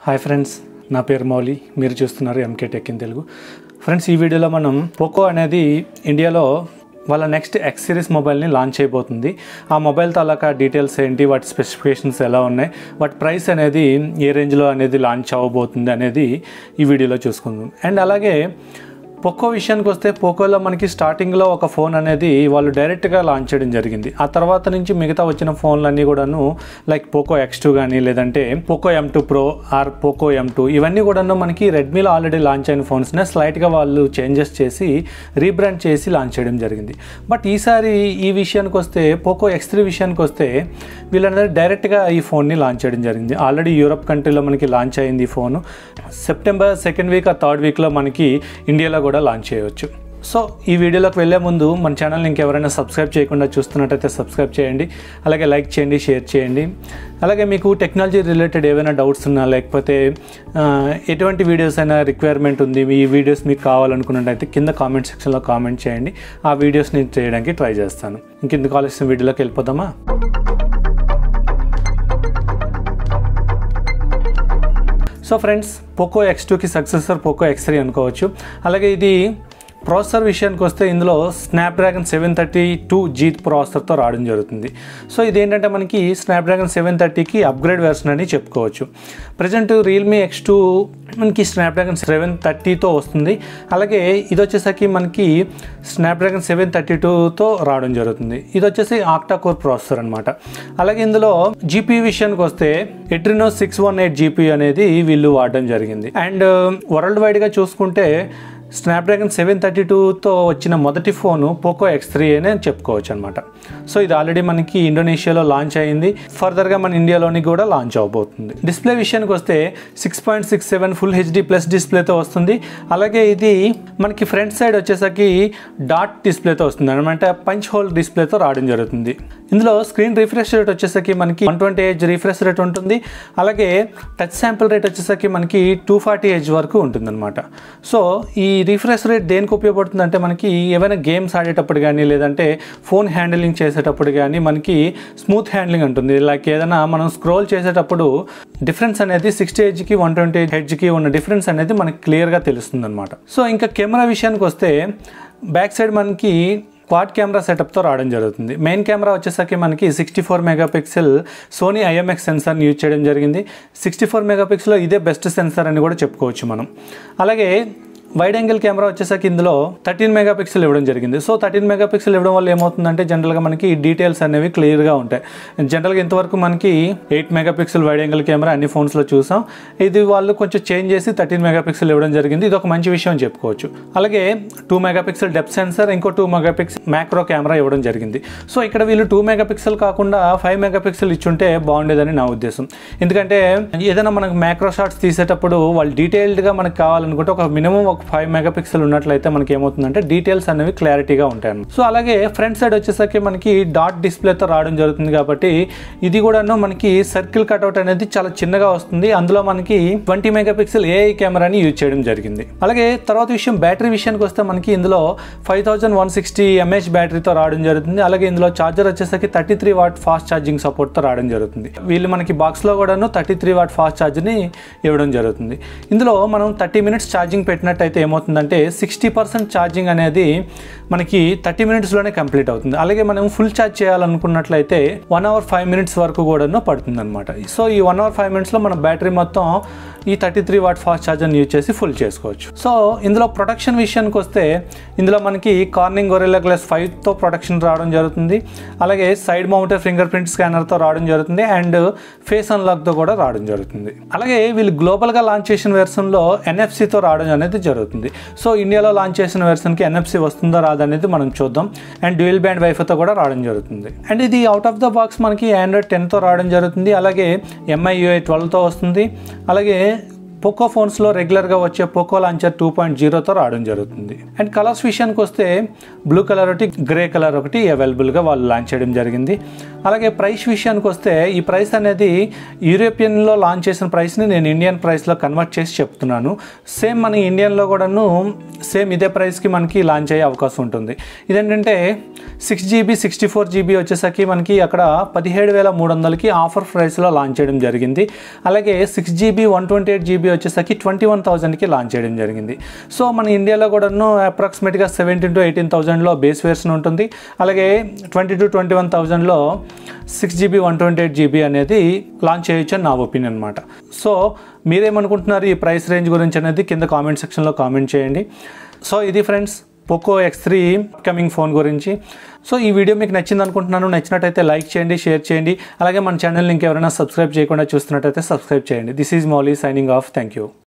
hi friends నా పేరు మౌలి మీరు చూస్తున్నారు MK tech in Telugu friends ఈ వీడియోలో మనం పోకో అనేది ఇండియాలో వాళ్ళ నెక్స్ట్ ఎక్స్ సిరీస్ మొబైల్ని లాంచ్ అయిపోతుంది ఆ మొబైల్ తాలూకా డీటెయిల్స్ ఏంటి వాటి స్పెసిఫికేషన్స్ ఎలా ఉన్నాయి వాటి ప్రైస్ అనేది ఏ రేంజ్లో అనేది లాంచ్ అవ్వబోతుంది అనేది ఈ వీడియోలో చూసుకుందాం అండ్ అలాగే పోకో విషయానికి వస్తే పోకోలో మనకి స్టార్టింగ్లో ఒక ఫోన్ అనేది వాళ్ళు డైరెక్ట్గా లాంచ్ చేయడం జరిగింది ఆ తర్వాత నుంచి మిగతా వచ్చిన ఫోన్లన్నీ కూడాను లైక్ పోకో ఎక్స్ టూ కానీ లేదంటే Poco M two pro or Poco M two ఇవన్నీ కూడాను మనకి రెడ్మీలో ఆల్రెడీ లాంచ్ అయిన ఫోన్స్నే స్లైట్గా వాళ్ళు చేంజెస్ చేసి రీబ్రాండ్ చేసి లాంచ్ చేయడం జరిగింది బట్ ఈసారి ఈ విషయానికి వస్తే పోకో ఎక్స్ త్రీ విషయానికి వస్తే వీళ్ళందరూ డైరెక్ట్గా ఈ ఫోన్ని లాంచ్ చేయడం జరిగింది ఆల్రెడీ యూరప్ కంట్రీలో మనకి లాంచ్ అయింది ఈ ఫోను సెప్టెంబర్ సెకండ్ వీక్ ఆ థర్డ్ వీక్లో మనకి ఇండియాలో కూడా లాంచ్ చేయవచ్చు సో ఈ వీడియోలోకి వెళ్ళే ముందు మన ఛానల్ని ఇంకెవరైనా సబ్స్క్రైబ్ చేయకుండా చూస్తున్నట్టయితే సబ్స్క్రైబ్ చేయండి అలాగే లైక్ చేయండి షేర్ చేయండి అలాగే మీకు టెక్నాలజీ రిలేటెడ్ ఏవైనా డౌట్స్ ఉన్నా లేకపోతే ఆ, ఎటువంటి వీడియోస్ అయినా రిక్వైర్మెంట్ ఉంది ఈ వీడియోస్ మీకు కావాలనుకున్నట్టయితే కింద కామెంట్ సెక్షన్లో కామెంట్ చేయండి ఆ వీడియోస్ని చేయడానికి ట్రై చేస్తాను ఇంకెందుకు కావాల్సిన వీడియోలోకి వెళ్ళిపోదామా సో ఫ్రెండ్స్ పోకో ఎక్స్ టూకి సక్సెసర్ పోకో ఎక్స్ త్రీ అనుకోవచ్చు అలాగే ఇది ప్రాసెసర్ విషయానికి వస్తే ఇందులో Snapdragon seven thirty two G ప్రాసెసర్తో రావడం జరుగుతుంది సో ఇదేంటంటే మనకి స్నాప్డ్రాగన్ సెవెన్ థర్టీకి అప్గ్రేడ్ వెర్షన్ అని చెప్పుకోవచ్చు ప్రజెంట్ రియల్మీ ఎక్స్ టూ మనకి స్నాప్డ్రాగన్ సెవెన్ థర్టీతో వస్తుంది అలాగే ఇది వచ్చేసరికి మనకి స్నాప్డ్రాగన్ సెవెన్ థర్టీ టూతో రావడం జరుగుతుంది ఇది వచ్చేసి ఆక్టా కోర్ ప్రాసెసర్ అనమాట అలాగే ఇందులో జీపీ విషయానికి వస్తే Adreno six one eight GP అనేది వీళ్ళు వాడడం జరిగింది అండ్ వరల్డ్ వైడ్గా చూసుకుంటే స్నాప్డ్రాగన్ సెవెన్ థర్టీ టూతో వచ్చిన మొదటి ఫోను పోకో ఎక్స్ త్రీ అనే చెప్పుకోవచ్చు అనమాట సో ఇది ఆల్రెడీ మనకి ఇండోనేషియాలో లాంచ్ అయింది ఫర్దర్గా మన ఇండియాలోని కూడా లాంచ్ అవబోతుంది డిస్ప్లే విషయానికి వస్తే six point six seven full HD plus డిస్ప్లేతో వస్తుంది అలాగే ఇది మనకి ఫ్రంట్ సైడ్ వచ్చేసరికి డాట్ డిస్ప్లేతో వస్తుంది అనమాట పంచ్ హోల్ డిస్ప్లేతో రావడం జరుగుతుంది ఇందులో స్క్రీన్ రిఫ్రెష్ రేట్ వచ్చేసరికి మనకి one twenty H refresh rate ఉంటుంది అలాగే టచ్ శాంపుల్ రేట్ వచ్చేసరికి మనకి టూ ఫార్టీ హెచ్ వరకు ఉంటుంది అనమాట సో ఈ రిఫ్రెష్ రేట్ దేనికి ఉపయోగపడుతుంది అంటే మనకి ఏమైనా గేమ్స్ ఆడేటప్పుడు కానీ లేదంటే ఫోన్ హ్యాండిలింగ్ చేసేటప్పుడు కానీ మనకి స్మూత్ హ్యాండ్లింగ్ ఉంటుంది లైక్ ఏదైనా మనం స్క్రోల్ చేసేటప్పుడు డిఫరెన్స్ అనేది సిక్స్టీ హెచ్కి వన్ ట్వంటీ హెచ్కి ఉన్న డిఫరెన్స్ అనేది మనకి క్లియర్గా తెలుస్తుంది అనమాట సో ఇంకా కెమెరా విషయానికి వస్తే బ్యాక్ సైడ్ మనకి క్వాడ్ కెమెరా సెటప్తో రావడం జరుగుతుంది మెయిన్ కెమెరా వచ్చేసరికి మనకి sixty four megapixel Sony IMX సెన్సార్ని యూజ్ చేయడం జరిగింది సిక్స్టీ ఫోర్ మెగాపిక్సెల్లో ఇదే బెస్ట్ సెన్సార్ అని కూడా చెప్పుకోవచ్చు మనం అలాగే వైడ్ యాంగిల్ కెమెరా వచ్చేసరికి ఇందులో థర్టీన్ మెగాపిక్సెల్ ఇవ్వడం జరిగింది సో థర్టీన్ మెగాపిక్సెల్ ఇవ్వడం వల్ల ఏమవుతుందంటే జనరల్గా మనకి డీటెయిల్స్ అనేవి క్లియర్గా ఉంటాయి జనరల్గా ఇంతవరకు మనకి eight megapixel wide angle camera అన్ని ఫోన్స్లో చూసాం ఇది వాళ్ళు కొంచెం చేంజ్ చేసి థర్టీన్ మెగాపిక్సెల్ ఇవ్వడం జరిగింది ఇది ఒక మంచి విషయం అని చెప్పుకోవచ్చు అలాగే టూ మెగాపిక్సెల్ డెప్ సెన్సర్ ఇంకో టూ మెగాపిక్సెల్ మ్యాక్రో కెమెరా ఇవ్వడం జరిగింది సో ఇక్కడ వీళ్ళు టూ మెగాపిక్సెల్ కాకుండా ఫైవ్ మెగాపిక్సెల్ ఇచ్చుంటే బాగుండేదని నా ఉద్దేశం ఎందుకంటే ఏదైనా మనకు మ్యాక్రో షాట్స్ తీసేటప్పుడు వాళ్ళు డీటెయిల్డ్గా మనకు కావాలనుకుంటే ఒక మినిమం ఒక ఫైవ్ మెగాపిక్సెల్ ఉన్నట్లయితే మనకి ఏమవుతుందంటే డీటెయిల్స్ అనేవి క్లారిటీగా ఉంటాయి సో అలాగే ఫ్రంట్ సైడ్ వచ్చేసరికి మనకి డాట్ డిస్ప్లేతో రావడం జరుగుతుంది కాబట్టి ఇది కూడాను మనకి సర్కిల్ కట్అవుట్ అనేది చాలా చిన్నగా వస్తుంది అందులో మనకి ట్వంటీ మెగాపిక్సెల్ ఏఐ కెమెరాని యూజ్ చేయడం జరిగింది అలాగే తర్వాత విషయం బ్యాటరీ విషయానికి వస్తే మనకి ఇందులో five thousand one sixty MH బ్యాటరీతో రావడం జరుగుతుంది అలాగే ఇందులో చార్జర్ వచ్చేసరికి thirty three watt fast charging సపోర్ట్తో రావడం జరుగుతుంది వీళ్ళు మనకి బాక్స్లో కూడాను థర్టీ త్రీ వాట్ ఫాస్ట్ ఛార్జ్ని ఇవ్వడం జరుగుతుంది ఇందులో మనం థర్టీ మినిట్స్ ఛార్జింగ్ పెట్టినట్టయితే ఏమవుతుందంటే సిక్స్టీ పర్సెంట్ ఛార్జింగ్ అనేది మనకి థర్టీ మినిట్స్లోనే కంప్లీట్ అవుతుంది అలాగే మనం ఫుల్ ఛార్జ్ చేయాలనుకున్నట్లయితే వన్ అవర్ ఫైవ్ మినిట్స్ వరకు కూడాను పడుతుంది అనమాట సో ఈ వన్ అవర్ ఫైవ్ మినిట్స్లో మన బ్యాటరీ మొత్తం ఈ థర్టీ త్రీ వాట్ ఫాస్ట్ ఛార్జర్ని యూజ్ చేసి ఫుల్ చేసుకోవచ్చు సో ఇందులో ప్రొటెక్షన్ విషయానికి వస్తే ఇందులో మనకి కార్నింగ్ గొరెల్లా గ్లాస్ ఫైవ్తో ప్రొటెక్షన్ రావడం జరుగుతుంది అలాగే సైడ్ మౌంటెడ్ ఫింగర్ ప్రింట్ స్కానర్తో రావడం జరుగుతుంది అండ్ ఫేస్ అన్లాక్తో కూడా రావడం జరుగుతుంది అలాగే వీళ్ళు గ్లోబల్గా లాంచ్ చేసిన వెర్షన్లో ఎన్ఎఫ్సితో రావడం అనేది జరుగుతుంది సో ఇండియాలో లాంచ్ చేసిన వెర్షన్కి ఎన్ఎఫ్సి వస్తుందో రాదనేది మనం చూద్దాం అండ్ డ్యూయల్ బ్యాండ్ వైఫైతో కూడా రావడం జరుగుతుంది అండ్ ఇది అవుట్ ఆఫ్ ద బాక్స్ మనకి ఆండ్రాయిడ్ టెన్తో రావడం జరుగుతుంది అలాగే ఎంఐ యూఐ ట్వెల్వ్తో వస్తుంది అలాగే పోకో ఫోన్స్లో రెగ్యులర్గా వచ్చే పోకో లాంచర్ టూ పాయింట్ జీరోతో రావడం జరుగుతుంది అండ్ కలర్స్ విషయానికి వస్తే బ్లూ కలర్ ఒకటి గ్రే కలర్ ఒకటి అవైలబుల్గా వాళ్ళు లాంచ్ చేయడం జరిగింది అలాగే ప్రైస్ విషయానికి వస్తే ఈ ప్రైస్ అనేది యూరోపియన్లో లాంచ్ చేసిన ప్రైస్ని నేను ఇండియన్ ప్రైస్లో కన్వర్ట్ చేసి చెప్తున్నాను సేమ్ మన ఇండియన్లో కూడాను సేమ్ ఇదే ప్రైస్కి మనకి లాంచ్ అయ్యే అవకాశం ఉంటుంది ఇదేంటంటే six GB sixty four GB వచ్చేసరికి మనకి అక్కడ పదిహేడు వేల మూడు వందలకి ఆఫర్ ప్రైస్లో లాంచ్ చేయడం జరిగింది అలాగే six GB one twenty eight GB వచ్చేసరికి ట్వంటీ వన్ థౌజండ్కి లాంచ్ చేయడం జరిగింది సో మన ఇండియాలో కూడాను అప్రాక్సిమేట్గా సెవెంటీన్ టు ఎయిటీన్ థౌజండ్లో బేస్ వేర్షన్ ఉంటుంది అలాగే ట్వంటీ టు ట్వంటీ వన్ థౌజండ్లో six GB one twenty eight GB అనేది లాంచ్ చేయొచ్చు అని నా ఒపీనియన్ అనమాట సో మీరేమనుకుంటున్నారు ఈ ప్రైస్ రేంజ్ గురించి అనేది కింద కామెంట్ సెక్షన్లో కామెంట్ చేయండి సో ఇది friends Poco X three coming phone గురించి సో ఈ వీడియో మీకు నచ్చింది అనుకుంటున్నాను నచ్చినట్టయితే లైక్ చేయండి షేర్ చేయండి అలాగే మన ఛానల్ని ఇంకెవరైనా సబ్స్క్రైబ్ చేయకుండా చూస్తున్నట్టయితే సబ్స్క్రైబ్ చేయండి this is Mouli signing off thank you